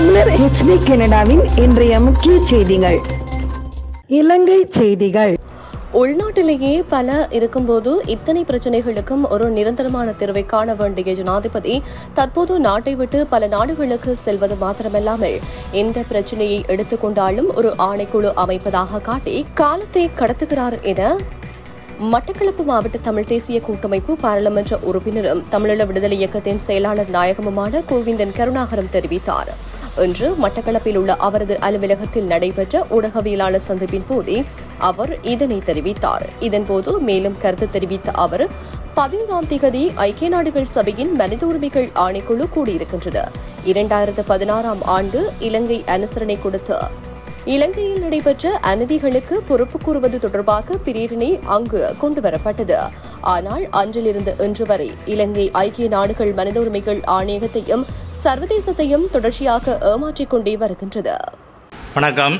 தமிழர் ஹெச்டி கனடாவின் இன்றைய முக்கிய செய்திகள் இலங்கை செய்திகள் உள்நாட்டிலேயே பல இருக்கும்போது இத்தனை பிரச்சனைகளுக்கும் ஒரு நிரந்தரமான தீர்வை காண வேண்டிய ஜனாதிபதி தற்போது நாட்டை விட்டு பல நாடுகளுக்கு செல்வது மாத்திரமல்லாமல் எந்த பிரச்சனையை எடுத்துக்கொண்டாலும் ஒரு ஆணைக்குழு அமைப்பதாக காட்டி காலத்தை கடத்துகிறார் என மட்டக்களப்பு மாவட்ட தமிழ் தேசிய கூட்டமைப்பு பாராளுமன்ற உறுப்பினரும் தமிழீழ விடுதலை இயக்கத்தின் செயலாளர் நாயகமுமான கோவிந்தன் கருணாகரம் தெரிவித்தார் இன்று மட்டக்களப்பில் உள்ள அவரது அலுவலகத்தில் நடைபெற்ற ஊடகவியலாளர் சந்திப்பின் போதே அவர் இதனை தெரிவித்தார் இதன்போது மேலும் கருத்து தெரிவித்த அவர் பதினோராம் திகதி ஐக்கிய நாடுகள் சபையின் மனித உரிமைகள் ஆணைக்குழு கூடியிருக்கின்றது இரண்டாயிரத்து பதினாறாம் ஆண்டு இலங்கை அனுசரணை கொடுத்து இலங்கையில் நடைபெற்ற அநீதிகளுக்கு பொறுப்பு கூறுவது தொடர்பாக பிரேரணை அங்கு கொண்டுவரப்பட்டது ஆனால் அன்றிலிருந்து இன்று வரை இலங்கை ஐக்கிய நாடுகள் மனித உரிமைகள் ஆணையகத்தையும் சர்வதேசத்தையும் தொடர்ச்சியாக ஏமாற்றிக் கொண்டே வருகின்றது வணக்கம்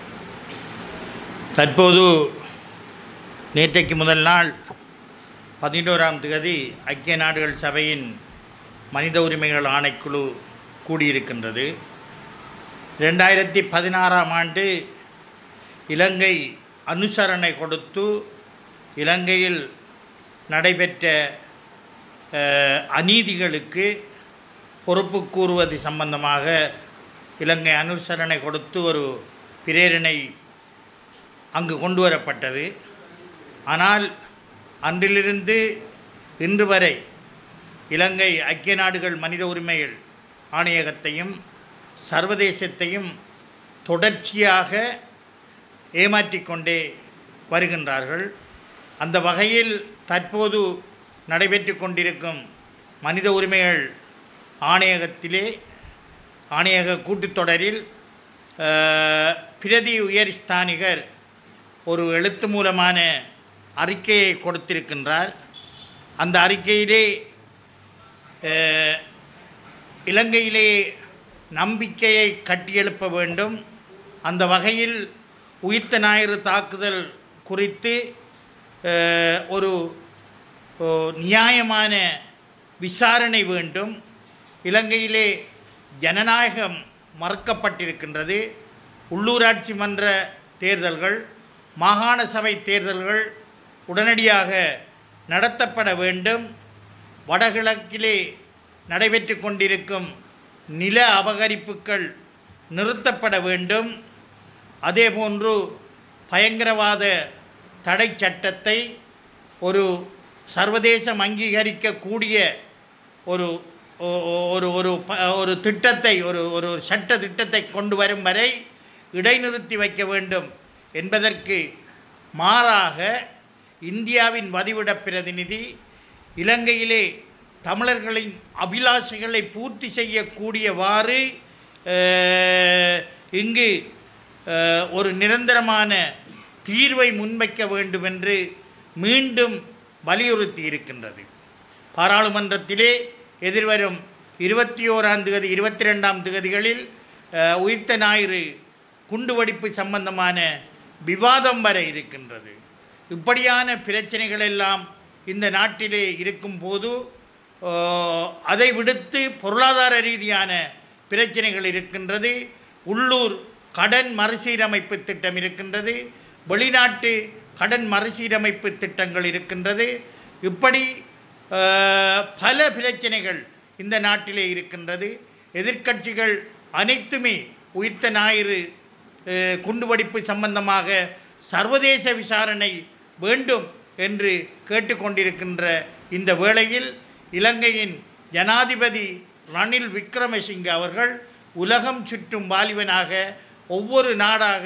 தற்போது நேற்றைக்கு முதல் நாள் பதினோராம் தேதி ஐக்கிய நாடுகள் சபையின் மனித உரிமைகள் ஆணைக்குழு கூடியிருக்கின்றது ரெண்டாயிரத்தி பதினாறாம் ஆண்டு இலங்கை அனுசரணை கொடுத்து இலங்கையில் நடைபெற்ற அஹ், அநீதிகளுக்கு பொறுப்பு கூறுவது சம்பந்தமாக இலங்கை அனுசரணை கொடுத்து ஒரு பிரேரணை அங்கு கொண்டு வரப்பட்டது ஆனால் அன்றிலிருந்து இன்று வரை இலங்கை ஐக்கிய நாடுகள் மனித உரிமைகள் ஆணையகத்தையும் சர்வதேசத்தையும் தொடர்ச்சியாக ஏமாற்றிக் கொண்டே வருகின்றார்கள் அந்த வகையில் தற்போது நடைபெற்று கொண்டிருக்கும் மனித உரிமைகள் ஆணையகத்திலே ஆணையக கூட்டுத்தொடரில் அஹ், பிரதி உயர்ஸ்தானிகர் ஒரு எழுத்து மூலமான அறிக்கையை கொடுத்திருக்கின்றார் அந்த அறிக்கையிலே அஹ், இலங்கையிலே நம்பிக்கையை கட்டியெழுப்ப வேண்டும் அந்த வகையில் உயிர்த்த ஞாயிறு தாக்குதல் குறித்து அஹ், ஒரு ஓ, நியாயமான விசாரணை வேண்டும் இலங்கையிலே ஜனநாயகம் மறுக்கப்பட்டிருக்கின்றது உள்ளூராட்சி மன்ற தேர்தல்கள் மாகாண சபை தேர்தல்கள் உடனடியாக நடத்தப்பட வேண்டும் வடகிழக்கிலே நடைபெற்று கொண்டிருக்கும் நில அபகரிப்புகள் நிறுத்தப்பட வேண்டும் அதேபோன்று பயங்கரவாத தடை சட்டத்தை ஒரு சர்வதேசம் அங்கீகரிக்கக்கூடிய ஒரு ஒ- ஒ- ஒரு ஒரு ப- ஒரு திட்டத்தை ஒரு ஒரு சட்ட திட்டத்தை கொண்டு வரும் வரை இடைநிறுத்தி வைக்க வேண்டும் என்பதற்கு மாறாக இந்தியாவின் வதிவிட பிரதிநிதி இலங்கையிலே தமிழர்களின் அபிலாஷைகளை பூர்த்தி செய்யக்கூடியவாறு அஹ், இங்கு அஹ், ஒரு நிரந்தரமான தீர்வை முன்வைக்க வேண்டும் என்று மீண்டும் வலியுறுத்தி இருக்கின்றது பாராளுமன்றத்திலே எதிர்வரும் இருபத்தி ஓராம் தேதி இருபத்தி ரெண்டாம் தேதிகளில் அஹ், உயிர்த்த ஞாயிறு குண்டுவெடிப்பு சம்பந்தமான விவாதம் வர இருக்கின்றது இப்படியான பிரச்சனைகள் எல்லாம் இந்த நாட்டிலே இருக்கும்போது அஹ், அதை விடுத்து பொருளாதார ரீதியான பிரச்சனைகள் இருக்கின்றது உள்ளூர் கடன் மறுசீரமைப்பு திட்டம் இருக்கின்றது வெளிநாட்டு கடன் மறுசீரமைப்பு திட்டங்கள் இருக்கின்றது இப்படி அஹ், பல பிரச்சனைகள் இந்த நாட்டிலே இருக்கின்றது எதிர்க்கட்சிகள் அனைத்துமே உயிர்த்த ஞாயிறு அஹ், குண்டுவெடிப்பு சம்பந்தமாக சர்வதேச விசாரணை வேண்டும் என்று கேட்டுக்கொண்டிருக்கின்ற இந்த வேளையில் இலங்கையின் ஜனாதிபதி ரணில் விக்ரமசிங்க அவர்கள் உலகம் சுற்றும் வாலிபனாக ஒவ்வொரு நாடாக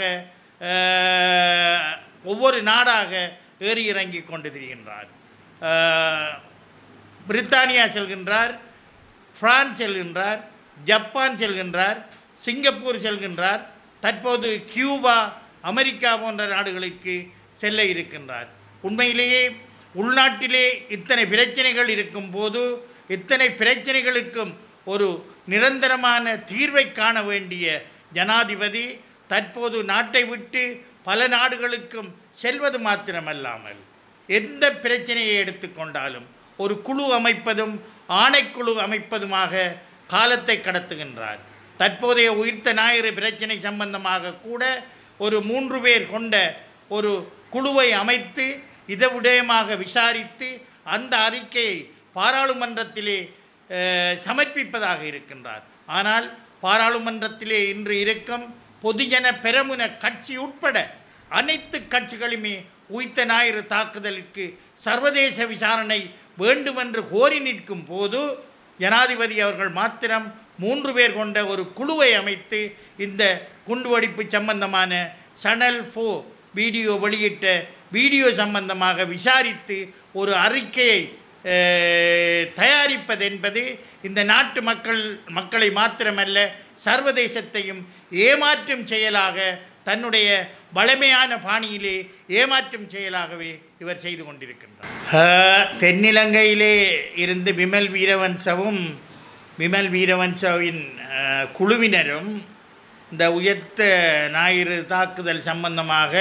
அஹ், ஒவ்வொரு நாடாக ஏறி இறங்கி கொண்டு திரிகின்றார் அஹ், பிரித்தானியா செல்கின்றார் பிரான்ஸ் செல்கின்றார் ஜப்பான் செல்கின்றார் சிங்கப்பூர் செல்கின்றார் தற்போது கியூபா அமெரிக்கா போன்ற நாடுகளுக்கு செல்ல இருக்கின்றார் உண்மையிலேயே உள்நாட்டிலே இத்தனை பிரச்சனைகள் இருக்கும்போது இத்தனை பிரச்சனைகளுக்கும் ஒரு நிரந்தரமான தீர்வை காண வேண்டிய ஜனாதிபதி தற்போது நாட்டை விட்டு பல நாடுகளுக்கும் செல்வது மாத்திரமல்லாமல் எந்த பிரச்சனையை எடுத்துக்கொண்டாலும் ஒரு குழு அமைப்பதும் ஆணைக்குழு அமைப்பதுமாக காலத்தை கடத்துகின்றார் தற்போதைய உயிர்த்த ஞாயிறு பிரச்சனை சம்பந்தமாக கூட ஒரு மூன்று பேர் கொண்ட ஒரு குழுவை அமைத்து இதை விடயமாக விசாரித்து அந்த அறிக்கையை பாராளுமன்றத்திலே அஹ், சமர்ப்பிப்பதாக இருக்கின்றார் ஆனால் பாராளுமன்றத்திலே இன்று இருக்கும் பொதுஜன பெரமுன கட்சி உட்பட அனைத்து கட்சிகளுமே உயிர்த்த ஞாயிறு தாக்குதலுக்கு சர்வதேச விசாரணை வேண்டுமென்று கோரி நிற்கும் போது ஜனாதிபதி அவர்கள் மாத்திரம் மூன்று பேர் கொண்ட ஒரு குழுவை அமைத்து இந்த குண்டுவெடிப்பு சம்பந்தமான சனல் ஃபோ வீடியோ வெளியிட்ட வீடியோ சம்பந்தமாக விசாரித்து ஒரு அறிக்கையை அஹ், தயாரிப்பது என்பது இந்த நாட்டு மக்கள் மக்களை மாத்திரமல்ல சர்வதேசத்தையும் ஏமாற்றும் செயலாக தன்னுடைய வளமையான பாணியிலே ஏமாற்றும் செயலாகவே இவர் செய்து கொண்டிருக்கின்றார் அஹ், தென்னிலங்கையிலே இருந்து விமல் வீரவன்சவும் விமல் வீரவன்சவின் அஹ், குழுவினரும் இந்த உயர்த்த ஞாயிறு தாக்குதல் சம்பந்தமாக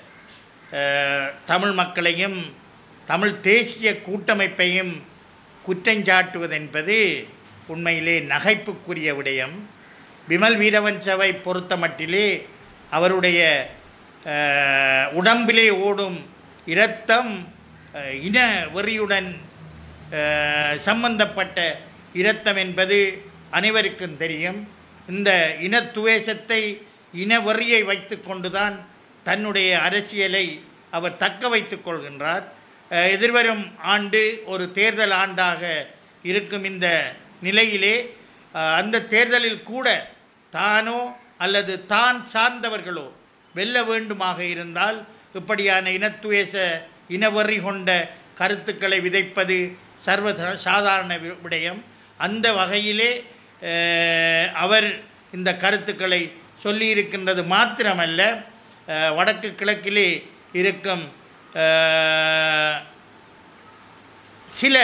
அஹ், தமிழ் மக்களையும் தமிழ் தேசிய கூட்டமைப்பையும் குற்றஞ்சாட்டுவதென்பது உண்மையிலே நகைப்புக்குரிய விடயம் விமல் வீரவன்சவை பொறுத்தமட்டிலே அவருடைய அஹ், உடம்பிலே ஓடும் இரத்தம் அஹ், இன வெறியுடன் அஹ், சம்பந்தப்பட்ட இரத்தம் என்பது அனைவருக்கும் தெரியும் இந்த இனத்துவேஷத்தை இனவெறியை வைத்து கொண்டுதான் தன்னுடைய அரசியலை அவர் தக்க வைத்துக் கொள்கின்றார் அஹ், எதிர்வரும் ஆண்டு ஒரு தேர்தல் ஆண்டாக இருக்கும் இந்த நிலையிலே அஹ், அந்த தேர்தலில் கூட தானோ அல்லது தான் சார்ந்தவர்களோ வெல்ல வேண்டுமாக இருந்தால் இப்படியான இனத்துவேச இனவெறி கொண்ட கருத்துக்களை விதைப்பது சர்வ சாதாரண வி- விடயம் அந்த வகையிலே அஹ், அவர் இந்த கருத்துக்களை சொல்லியிருக்கின்றது மாத்திரமல்ல அஹ், வடக்கு கிழக்கிலே இருக்கும் அஹ், சில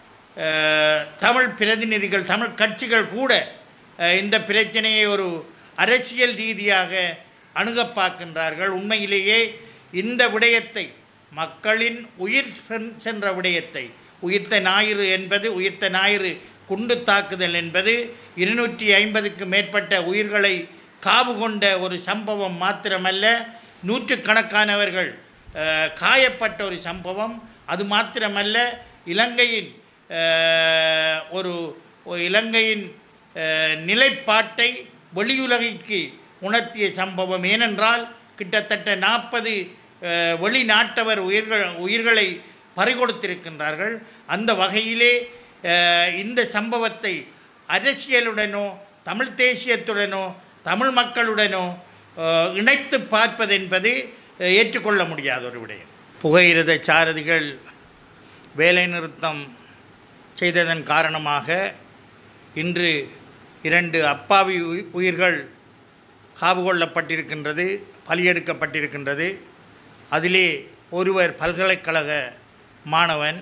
அஹ், தமிழ் பிரதிநிதிகள் தமிழ் கட்சிகள் கூட அஹ், இந்த பிரச்சனையை ஒரு அரசியல் ரீதியாக அணுக பார்க்கின்றார்கள் உண்மையிலேயே இந்த விடயத்தை மக்களின் உயிர் சென்- சென்ற விடயத்தை உயிர்த்த ஞாயிறு என்பது உயிர்த்த ஞாயிறு குண்டு தாக்குதல் என்பது இருநூற்றி ஐம்பதுக்கு மேற்பட்ட உயிர்களை காவு கொண்ட ஒரு சம்பவம் மாத்திரமல்ல நூற்றுக்கணக்கானவர்கள் அஹ், காயப்பட்ட ஒரு சம்பவம் அது மாத்திரமல்ல இலங்கையின் அஹ், ஒரு ஒரு இலங்கையின் அஹ், நிலைப்பாட்டை வெளியுலகிற்கு உணர்த்திய சம்பவம் ஏனென்றால் கிட்டத்தட்ட நாற்பது வெளிநாட்டவர் உயிர்கள் உயிர்களை பறிகொடுத்திருக்கின்றார்கள் அந்த வகையிலே அஹ், இந்த சம்பவத்தை அரசியலுடனோ தமிழ் தேசியத்துடனோ தமிழ் மக்களுடனோ அஹ், இணைத்து பார்ப்பது என்பது அஹ், ஏற்றுக்கொள்ள முடியாத ஒரு விடயம் புகையிரத சாரதிகள் வேலைநிறுத்தம் செய்ததன் காரணமாக இன்று இரண்டு அப்பாவி உயி- உயிர்கள் காவு கொள்ளப்பட்டிருக்கின்றது பலியெடுக்கப்பட்டிருக்கின்றது அதிலே ஒருவர் பல்கலைக்கழக மாணவன்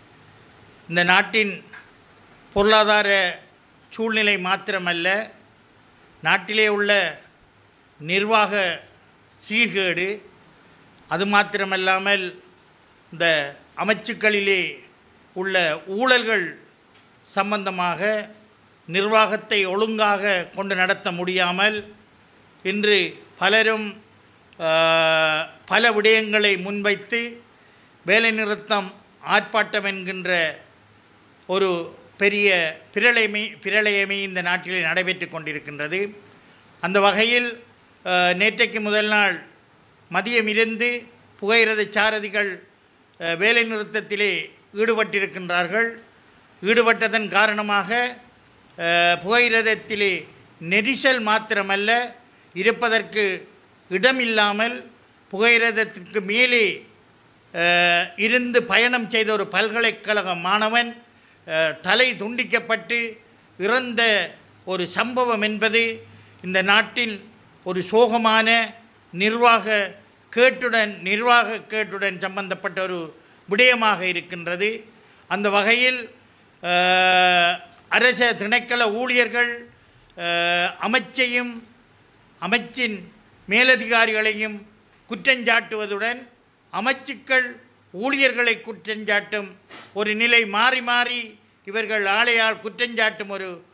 இந்த நாட்டின் பொருளாதார சூழ்நிலை மாத்திரமல்ல நாட்டிலே உள்ள நிர்வாக சீர்கேடு அது மாத்திரமல்லாமல் இந்த அமைச்சுக்களிலே உள்ள ஊழல்கள் சம்பந்தமாக நிர்வாகத்தை ஒழுங்காக கொண்டு நடத்த முடியாமல் இன்று பலரும் ஆஹ், பல விடயங்களை முன்வைத்து வேலைநிறுத்தம் ஆர்ப்பாட்டம் என்கின்ற ஒரு பெரிய பிரளயமே பிரளயமே இந்த நாட்டிலே நடைபெற்று கொண்டிருக்கின்றது அந்த வகையில் அஹ், நேற்றைக்கு முதல் நாள் மதியம் இருந்து புகையிரத சாரதிகள் அஹ், வேலைநிறுத்தத்திலே ஈடுபட்டிருக்கின்றார்கள் ஈடுபட்டதன் காரணமாக அஹ், புகையிரதத்திலே நெரிசல் மாத்திரமல்ல இருப்பதற்கு இடமில்லாமல் புகையிரதத்திற்கு மேலே அஹ், இருந்து பயணம் செய்த ஒரு பல்கலைக்கழக மாணவன் அஹ், தலை துண்டிக்கப்பட்டு இறந்த ஒரு சம்பவம் என்பது இந்த நாட்டின் ஒரு சோகமான நிர்வாக கேட்டுடன் நிர்வாக கேட்டுடன் சம்பந்தப்பட்ட ஒரு விடயமாக இருக்கின்றது அந்த வகையில் அஹ், அரச திணைக்கள ஊழியர்கள் அஹ், அமைச்சையும் அமைச்சின் மேலதிகாரிகளையும் குற்றஞ்சாட்டுவதுடன் அமைச்சுக்கள் ஊழியர்களை குற்றஞ்சாட்டும் ஒரு நிலை மாறி மாறி இவர்கள் ஆளையால் குற்றஞ்சாட்டும் ஒரு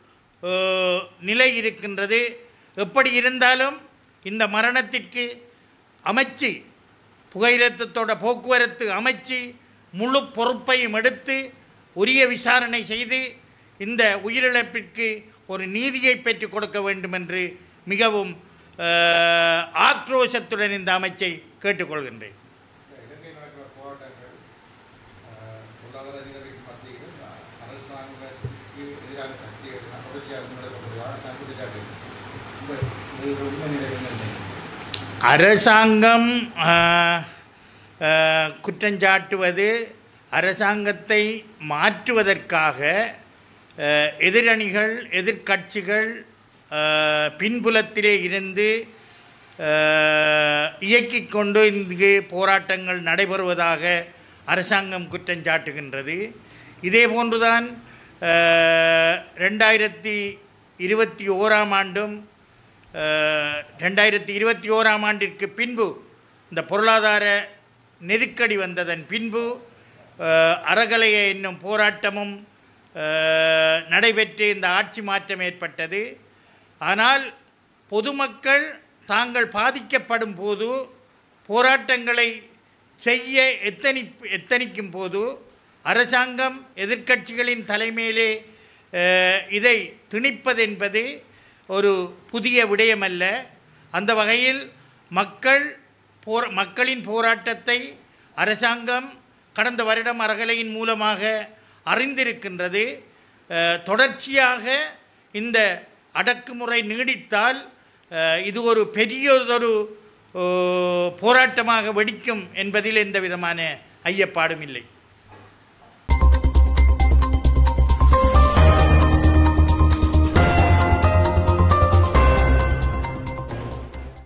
அஹ், நிலை இருக்கின்றது எப்படி இருந்தாலும் இந்த மரணத்திற்கு அமைச்சு புகையிரத்தத்தோட போக்குவரத்து அமைச்சு முழு பொறுப்பையும் எடுத்து உரிய விசாரணை செய்து இந்த உயிரிழப்பிற்கு ஒரு நீதியை பெற்றுக் கொடுக்க வேண்டும் என்று மிகவும் அஹ், ஆக்ரோஷத்துடன் இந்த அமைச்சை கேட்டுக்கொள்கின்றேன் இலங்கை நடக்கிற போராட்டங்கள் அஹ், பொருளாதார அதிகாரிகள் மத்தியில் அரசாங்கத்துக்கு எதிரான சக்திகள் தொடர்ச்சியாக முன்னெடுக்கப்படுவது அரசாங்க குற்றச்சாட்டு இந்த இது உண்மை நிலை என்ன அரசாங்கம் ஆஹ், ஆஹ், குற்றஞ்சாட்டுவது அரசாங்கத்தை மாற்றுவதற்காக ஆஹ், எதிரணிகள் எதிர்க்கட்சிகள் ஆஹ், பின்புலத்திலே இருந்து ஆஹ், இயக்கிக் கொண்டு இங்கு போராட்டங்கள் நடைபெறுவதாக அரசாங்கம் குற்றஞ்சாட்டுகின்றது இதே போன்றுதான் ஆஹ், ரெண்டாயிரத்தி இருபத்தி ஓராம் ஆண்டும் அஹ், ரெண்டாயிரத்தி இருபத்தி ஓராம் ஆண்டிற்கு பின்பு இந்த பொருளாதார நெருக்கடி வந்ததன் பின்பு அஹ், அறகலைய என்னும் போராட்டமும் அஹ், நடைபெற்று இந்த ஆட்சி மாற்றம் ஏற்பட்டது ஆனால் பொதுமக்கள் தாங்கள் பாதிக்கப்படும் போது போராட்டங்களை செய்ய எத்தனி எத்தனிக்கும் போது அரசாங்கம் எதிர்க்கட்சிகளின் தலைமையிலே அஹ், இதை திணிப்பதென்பது ஒரு புதிய விடயமல்ல அந்த வகையில் மக்கள் போர மக்களின் போராட்டத்தை அரசாங்கம் கடந்த வருடம் அறகலையின் மூலமாக அறிந்திருக்கின்றது அஹ், தொடர்ச்சியாக இந்த அடக்குமுறை நீடித்தால் அஹ், இது ஒரு பெரியதொரு அஹ், போராட்டமாக வெடிக்கும் என்பதில் எந்த விதமான ஐயப்பாடும் இல்லை